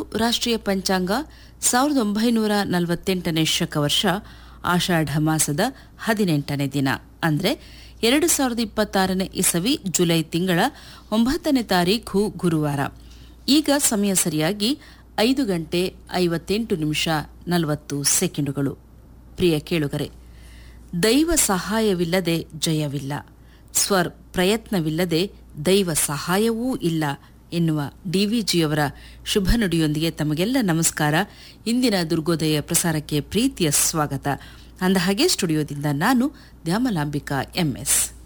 ರಾಷ್ಟ್ರೀಯ ಪಂಚಾಂಗ ಸಾವಿರದ ಒಂಬೈನೂರ ನಲವತ್ತೆಂಟನೇ ಶಕವರ್ಷ ಆಷಾಢ ಮಾಸದ ಹದಿನೆಂಟನೇ ದಿನ ಅಂದ್ರೆ ಎರಡು ಸಾವಿರದ ಇಪ್ಪತ್ತಾರನೇ ಇಸವಿ ಜುಲೈ ತಿಂಗಳ ಒಂಬತ್ತನೇ ತಾರೀಖು ಗುರುವಾರ ಈಗ ಸಮಯ ಸರಿಯಾಗಿ ಐದು ಗಂಟೆ ಐವತ್ತೆಂಟು ನಿಮಿಷ ನಲವತ್ತು ಸೆಕೆಂಡುಗಳು ಪ್ರಿಯ ಕೇಳುಗರೆ ದೈವ ಸಹಾಯವಿಲ್ಲದೆ ಜಯವಿಲ್ಲ ಸ್ವರ್ ಪ್ರಯತ್ನವಿಲ್ಲದೆ ದೈವ ಸಹಾಯವೂ ಇಲ್ಲ ಎನ್ನುವ ಡಿವಿಜಿಯವರ ಶುಭ ನುಡಿಯೊಂದಿಗೆ ತಮಗೆಲ್ಲ ನಮಸ್ಕಾರ ಇಂದಿನ ದುರ್ಗೋದಯ ಪ್ರಸಾರಕ್ಕೆ ಪ್ರೀತಿಯ ಸ್ವಾಗತ ಅಂದಹಾಗೆ ಸ್ಟುಡಿಯೋದಿಂದ ನಾನು ದ್ಯಾಮಲಾಂಬಿಕಾ ಎಂಎಸ್